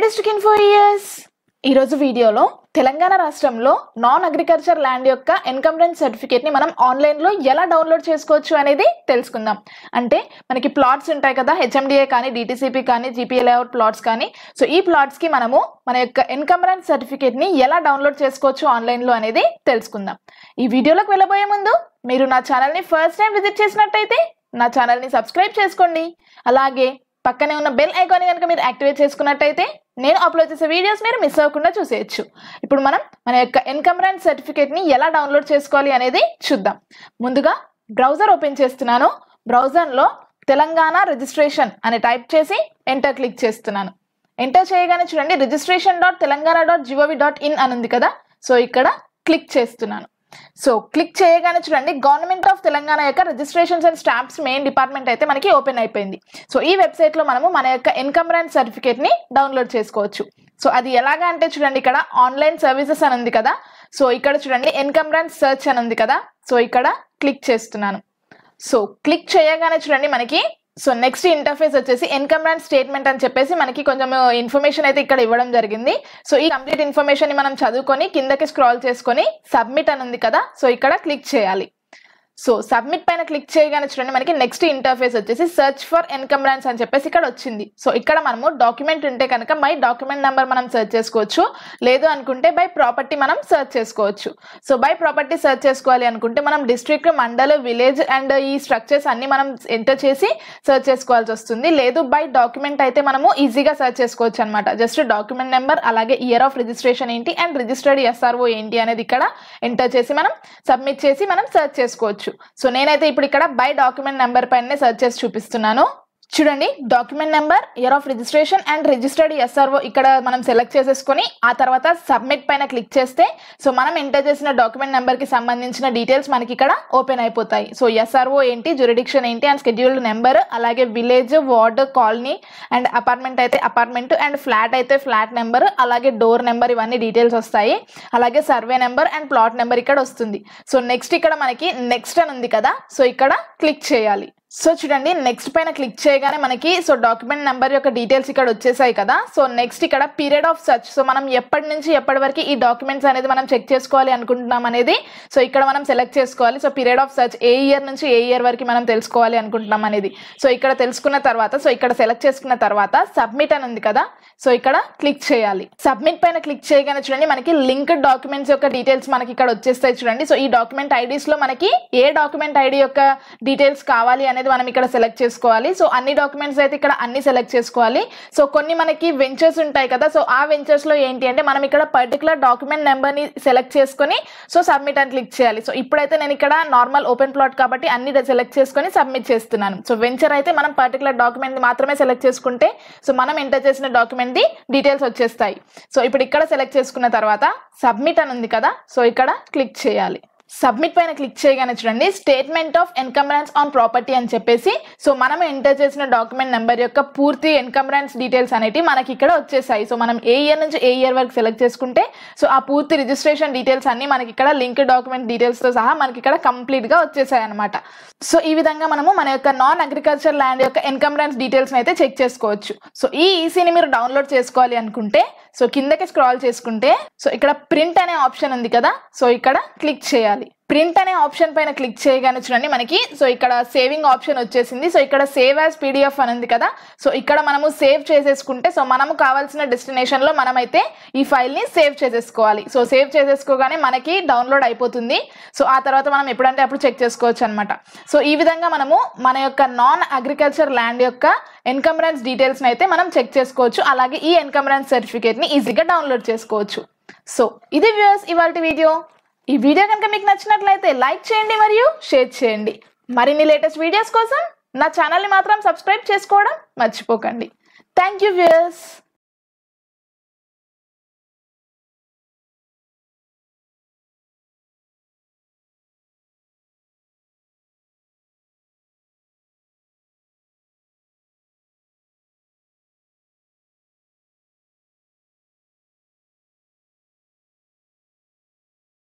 district info years ఈరోజు వీడియోలో తెలంగాణ రాష్ట్రంలో నాన్ అగ్రికల్చర్ ల్యాండ్ యొక్క ఎన్కంబరెన్స్ సర్టిఫికేట్ని మనం ఆన్లైన్లో ఎలా డౌన్లోడ్ చేసుకోవచ్చు అనేది తెలుసుకుందాం అంటే మనకి ప్లాట్స్ ఉంటాయి కదా హెచ్ఎండిఏ కానీ డిటీసీపీ కానీ జీపీఏ లేఅవుట్ ప్లాట్స్ కానీ సో ఈ ప్లాట్స్కి మనము మన యొక్క ఎన్కంబరెన్స్ సర్టిఫికేట్ని ఎలా డౌన్లోడ్ చేసుకోవచ్చు ఆన్లైన్లో అనేది తెలుసుకుందాం ఈ వీడియోలోకి వెళ్ళబోయే ముందు మీరు నా ఛానల్ని ఫస్ట్ టైం విజిట్ చేసినట్టయితే నా ఛానల్ని సబ్స్క్రైబ్ చేసుకోండి అలాగే పక్కనే ఉన్న బెల్ ఐకాన్ కనుక మీరు యాక్టివేట్ చేసుకున్నట్టయితే నేను అప్లోడ్ చేసే వీడియోస్ మీరు మిస్ అవ్వకుండా చూసేయచ్చు ఇప్పుడు మనం మన యొక్క ఎన్కంబరెన్స్ సర్టిఫికేట్ని ఎలా డౌన్లోడ్ చేసుకోవాలి అనేది చూద్దాం ముందుగా బ్రౌజర్ ఓపెన్ చేస్తున్నాను బ్రౌజర్లో తెలంగాణ రిజిస్ట్రేషన్ అని టైప్ చేసి ఎంటర్ క్లిక్ చేస్తున్నాను ఎంటర్ చేయగానే చూడండి registration dot Telangana dot G O V dot in అని ఉంది కదా సో ఇక్కడ క్లిక్ చేస్తున్నాను సో క్లిక్ చేయగానే చూడండి గవర్నమెంట్ ఆఫ్ తెలంగాణ యొక్క registrations and stamps main department అయితే మనకి ఓపెన్ అయిపోయింది సో ఈ వెబ్సైట్లో మనము మన యొక్క ఎన్కంబరెన్స్ సర్టిఫికేట్ని డౌన్లోడ్ చేసుకోవచ్చు సో అది ఎలాగా అంటే చూడండి ఇక్కడ ఆన్లైన్ సర్వీసెస్ అని ఉంది కదా సో ఇక్కడ చూడండి ఎన్కంబరెన్స్ సెర్చ్ అని ఉంది కదా సో ఇక్కడ క్లిక్ చేస్తున్నాను సో క్లిక్ చేయగానే చూడండి మనకి సో నెక్స్ట్ ఇంటర్ఫేస్ వచ్చేసి ఎన్కమ్రాన్ స్టేట్మెంట్ అని చెప్పేసి మనకి కొంచెం ఇన్ఫర్మేషన్ అయితే ఇక్కడ ఇవ్వడం జరిగింది సో ఈ కంప్లీట్ ఇన్ఫర్మేషన్ ని మనం చదువుకొని కిందకి స్క్రాల్ చేసుకొని సబ్మిట్ అని ఉంది కదా సో ఇక్కడ క్లిక్ చేయాలి సో సబ్మిట్ పైన క్లిక్ చేయగానే చూడండి మనకి నెక్స్ట్ ఇంటర్ఫేస్ వచ్చేసి సెర్చ్ ఫర్ ఎన్కమ్రాన్స్ అని చెప్పేసి ఇక్కడ వచ్చింది సో ఇక్కడ మనము డాక్యుమెంట్ ఉంటే కనుక బై డాక్యుమెంట్ నెంబర్ మనం సెర్చ్ చేసుకోవచ్చు లేదు అనుకుంటే బై ప్రాపర్టీ మనం సెర్చ్ చేసుకోవచ్చు సో బై ప్రాపర్టీ సెర్చ్ చేసుకోవాలి అనుకుంటే మనం డిస్ట్రిక్ట్ మండల్ విలేజ్ అండ్ ఈ స్ట్రక్చర్స్ అన్ని మనం ఎంటర్ చేసి సెర్చ్ చేసుకోవాల్సి వస్తుంది లేదు బై డాక్యుమెంట్ అయితే మనము ఈజీగా సెర్చ్ చేసుకోవచ్చు అనమాట జస్ట్ డాక్యుమెంట్ నెంబర్ అలాగే ఇయర్ ఆఫ్ రిజిస్ట్రేషన్ ఏంటి అండ్ రిజిస్టర్డ్ ఎస్ఆర్ఓ ఏంటి అనేది ఇక్కడ ఎంటర్ చేసి మనం సబ్మిట్ చేసి మనం సెర్చ్ చేసుకోవచ్చు సో నేనైతే ఇప్పుడు ఇక్కడ బై డాక్యుమెంట్ నెంబర్ పైన సెర్చ్ చేసి చూపిస్తున్నాను చూడండి document number year of registration and registered SRO ఇక్కడ మనం సెలెక్ట్ చేసేసుకొని ఆ తర్వాత సబ్మిట్ పైన క్లిక్ చేస్తే సో మనం ఎంటర్ చేసిన డాక్యుమెంట్ నెంబర్కి సంబంధించిన డీటెయిల్స్ మనకి ఇక్కడ ఓపెన్ అయిపోతాయి సో ఎస్ఆర్ఓ ఏంటి జురిడిక్షన్ ఏంటి అండ్ స్కెడ్యూల్డ్ నెంబర్ అలాగే village ward colony and apartment అయితే అపార్ట్మెంట్ అండ్ ఫ్లాట్ అయితే ఫ్లాట్ నెంబర్ అలాగే డోర్ నెంబర్ ఇవన్నీ డీటెయిల్స్ వస్తాయి అలాగే survey number and plot number ఇక్కడ వస్తుంది సో నెక్స్ట్ ఇక్కడ మనకి నెక్స్ట్ అని ఉంది కదా సో ఇక్కడ క్లిక్ చేయాలి సో చూడండి నెక్స్ట్ పైన క్లిక్ చేయగానే మనకి సో డాక్యుమెంట్ నెంబర్ యొక్క డీటెయిల్స్ ఇక్కడ వచ్చేసాయి కదా సో నెక్స్ట్ ఇక్కడ పీరియడ్ ఆఫ్ సర్చ్ సో మనం ఎప్పటి నుంచి ఎప్పటి వరకు ఈ డాక్యుమెంట్స్ అనేది మనం చెక్ చేసుకోవాలి అనుకుంటున్నాం అనేది సో ఇక్కడ మనం సెలెక్ట్ చేసుకోవాలి సో పీరియడ్ ఆఫ్ సర్చ్ ఏ ఇయర్ నుంచి ఏ ఇయర్ వరకు మనం తెలుసుకోవాలి అనుకుంటున్నాం అనేది సో ఇక్కడ తెలుసుకున్న తర్వాత సో ఇక్కడ సెలెక్ట్ చేసుకున్న తర్వాత సబ్మిట్ అని ఉంది కదా సో ఇక్కడ క్లిక్ చేయాలి సబ్మిట్ పైన క్లిక్ చేయగానే చూడండి మనకి లింక్డ్ డాక్యుమెంట్స్ యొక్క డీటెయిల్స్ మనకి ఇక్కడ వచ్చేస్తాయి చూడండి సో ఈ డాక్యుమెంట్ ఐడీస్ లో మనకి ఏ డాక్యుమెంట్ ఐడి యొక్క డీటెయిల్స్ కావాలి అనేది మనం ఇక్కడ సెలెక్ట్ చేసుకోవాలి సో అన్ని డాక్యుమెంట్స్ అయితే ఇక్కడ అన్ని సెలెక్ట్ చేసుకోవాలి సో కొన్ని మనకి వెంచర్స్ ఉంటాయి కదా సో ఆ వెంచర్స్ లో ఏంటి అంటే మనం ఇక్కడ పర్టికులర్ డాక్యుమెంట్ నెంబర్ ని సెలెక్ట్ చేసుకొని సో సబ్మిట్ అని క్లిక్ చేయాలి సో ఇప్పుడైతే నేను ఇక్కడ నార్మల్ ఓపెన్ ప్లాట్ కాబట్టి అన్ని సెలెక్ట్ చేసుకొని సబ్మిట్ చేస్తున్నాను సో వెంచర్ అయితే మనం పర్టికులర్ డాక్యుమెంట్ మాత్రమే సెలెక్ట్ చేసుకుంటే సో మనం ఎంటర్ చేసిన డాక్యుమెంట్ ది డీటెయిల్స్ వచ్చేస్తాయి సో ఇప్పుడు ఇక్కడ సెలెక్ట్ చేసుకున్న తర్వాత సబ్మిట్ అని ఉంది కదా సో ఇక్కడ క్లిక్ చేయాలి సబ్మిట్ పైన క్లిక్ చేయగానే చూడండి statement of encumbrance on property అని చెప్పేసి సో మనం ఎంటర్ చేసిన డాక్యుమెంట్ నెంబర్ యొక్క పూర్తి ఎన్కంబరెన్స్ డీటెయిల్స్ అనేవి మనకి ఇక్కడ వచ్చేసాయి సో మనం ఏ ఇయర్ నుంచి ఏ ఇయర్ వరకు సెలెక్ట్ చేసుకుంటే సో ఆ పూర్తి రిజిస్ట్రేషన్ డీటెయిల్స్ అన్ని మనకి ఇక్కడ లింక్ డాక్యుమెంట్ డీటెయిల్స్తో సహా మనకి ఇక్కడ కంప్లీట్గా వచ్చేసాయి అనమాట సో ఈ విధంగా మనము మన యొక్క నాన్ అగ్రికల్చర్ ల్యాండ్ యొక్క ఎన్కంబరెన్స్ డీటెయిల్స్ అయితే చెక్ చేసుకోవచ్చు సో ఈ ఈసీని మీరు డౌన్లోడ్ చేసుకోవాలి అనుకుంటే సో కిందకి స్క్రాల్ చేసుకుంటే సో ఇక్కడ ప్రింట్ అనే ఆప్షన్ ఉంది కదా సో ఇక్కడ క్లిక్ చేయాలి ప్రింట్ అనే ఆప్షన్ పైన క్లిక్ చేయగానే చూడండి మనకి సో ఇక్కడ సేవింగ్ ఆప్షన్ వచ్చేసింది సో ఇక్కడ సేవ్ యాజ్ పీడిఎఫ్ అని ఉంది కదా సో ఇక్కడ మనము సేవ్ చేసేసుకుంటే సో మనము కావాల్సిన డెస్టినేషన్ లో మనమైతే ఈ ఫైల్ ని సేవ్ చేసేసుకోవాలి సో సేవ్ చేసేసుకోగానే మనకి డౌన్లోడ్ అయిపోతుంది సో ఆ తర్వాత మనం ఎప్పుడంటే అప్పుడు చెక్ చేసుకోవచ్చు అనమాట సో ఈ విధంగా మనము మన యొక్క నాన్ అగ్రికల్చర్ ల్యాండ్ యొక్క ఎన్కంబరెన్స్ డీటెయిల్స్ అయితే మనం చెక్ చేసుకోవచ్చు అలాగే ఈ ఎన్కంబరెన్స్ సర్టిఫికేట్ ని ఈజీగా డౌన్లోడ్ చేసుకోవచ్చు సో ఇది వ్యూస్ ఇవాళ వీడియో ఈ వీడియో కనుక మీకు నచ్చినట్లయితే లైక్ చేయండి మరియు షేర్ చేయండి మరిన్ని లేటెస్ట్ వీడియోస్ కోసం నా ఛానల్ని మాత్రం సబ్స్క్రైబ్ చేసుకోవడం మర్చిపోకండి థ్యాంక్ యూ వ్యూయర్స్